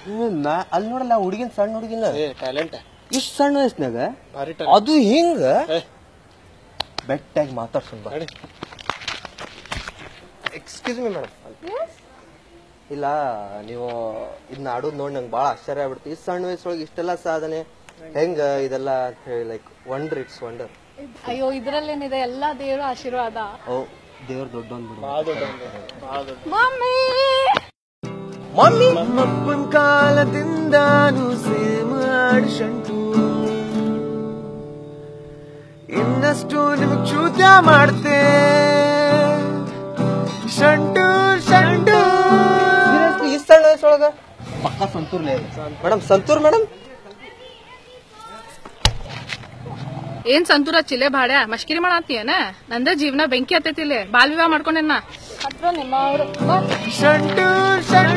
ನಾ ಅಲ್ಲಿ ನೋಡಲ್ಲ ಹುಡುಗಿನ ಸಣ್ಣ ಹುಡುಗಿನ ಏ ಟ್ಯಾಲೆಂಟ್ ಇಷ್ಟ ಸಣ್ಣ ವಯಸ್ಸಿನಾಗ ಭಾರಿ ಅದು ಹಿಂಗ ಏ. ಬೆಟ್ಟಾಗಿ ಮಾತಾಡ್ಸೋಣ ಬಾ ನಡಿ ಎಕ್ಸ್ಕ್ಯೂಸ್ ಮಿ ಮೇಡಮ್ ಇಲ್ಲ ನೀವು ಇದನ್ನ ಆಡೋದು ನೋಡಿ ನಂಗೆ ಭಾಳ ಆಶ್ಚರ್ಯ ಆಗ್ಬಿಡ್ತು ಇಷ್ಟು ಸಣ್ಣ ವಯಸ್ಸೊಳಗೆ ಇಷ್ಟೆಲ್ಲ ಸಾಧನೆ ಹೆಂಗ ಇದೆಲ್ಲ ಅಂತ ಹೇಳಿ ಲೈಕ್ ವಂಡರ್ ಇಟ್ಸ್ ವಂಡರ್ ಅಯ್ಯೋ ಇದ್ರಲ್ಲೇನಿದೆ ಎಲ್ಲಾ ದೇವ್ರ ಆಶೀರ್ವಾದ ಓ ದೇವ್ರ ದೊಡ್ಡೊಂದು ಬಿಡು ಭಾಳ ದೊಡ್ಡ ಭಾಳ ದೊಡ್ಡ ಮಮ್ಮಿ ಮಮ್ಮಿ ನಮ್ಮಪ್ಪನ ಕಾಲದಿಂದಾನು ಸೇಮ್ ಶಂಟು ಇನ್ನಷ್ಟು ನಿಮಗ್ ಚೂತ್ಯ ಮಾಡ್ತೆ ಶಂಟು ಶಂಟು ಈ ಸಣ್ಣ ವಯಸ್ಸೊಳಗ ಪಕ್ಕ ಸಂತೂರ್ಲೆ ಮೇಡಮ್ ಸಂತೂರ್ ಮೇಡಮ್ ಏನ್ ಸಂತೂರ ಚಿಲೆ ಭಾಡ್ಯ ಮಷ್ಕಿರಿ ಮಾಡತ್ತೀಯನ ನಂದೇ ಜೀವನ ಬೆಂಕಿ ಹತ್ತೈತಿ ಇಲ್ಲಿ ಬಾಲ್ ವಿವಾಹ ಮಾಡ್ಕೊಂಡೆನ್ನ ಹತ್ರ ನಿಮ್ಮ ಶಂಟು ಶಂಟು